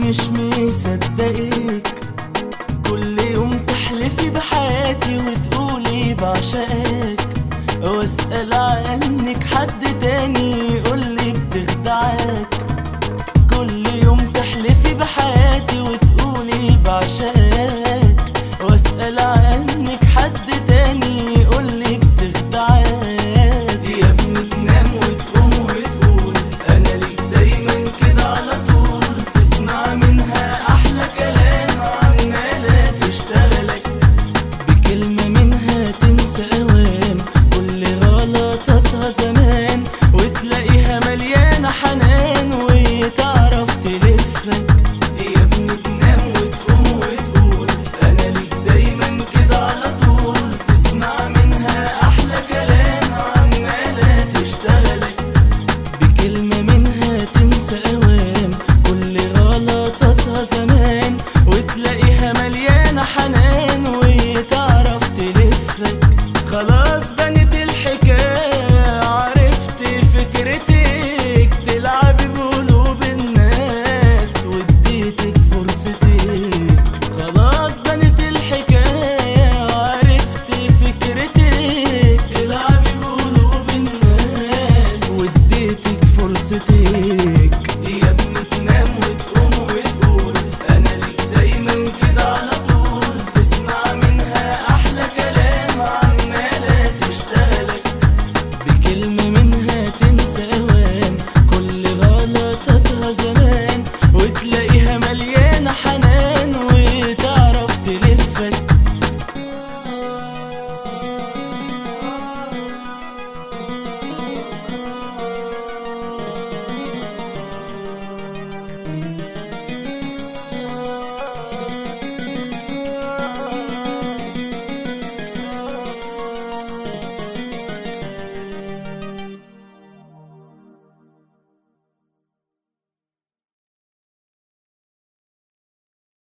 مش مصدقك كل يوم تحلفي بحياتي وتقولي بعشقك واسأل عنك حد تاني يقولي بتخدعك كل يوم تحلفي بحياتي وتقولي بعشقك واسأل عنك حد تاني يقولي بتخدعك يا ابني تنام وتقوم وتقول انا ليك دايما كده على طول تسمع منها احلى كلام عمالة تشتغلك بكلمة منها تنسى اوام كل غلطاتها زمان وتلاقيها مليانة حنان وهي تعرف تلفك يا ابني تنام وتقوم وتقول انا ليك دايما كده على طول تسمع منها احلى كلام عمالة تشتغلك بكلمة منها تنسى اوام كل غلطاتها زمان وتلاقيها مليانة حنان وهي تعرف تلفك خلاص بنت الحكاية عرفت فكرتك تلعبي بقلوب الناس واديتك فرصتك خلاص بنت الحكاية عرفت فكرتك تلعبي بقلوب الناس واديتك فرصتك يا ابني تنام وتقوم وتقول انا ليك دايما كده على طول تسمع منها احلى كلام عمالة تشتغلك بكلمة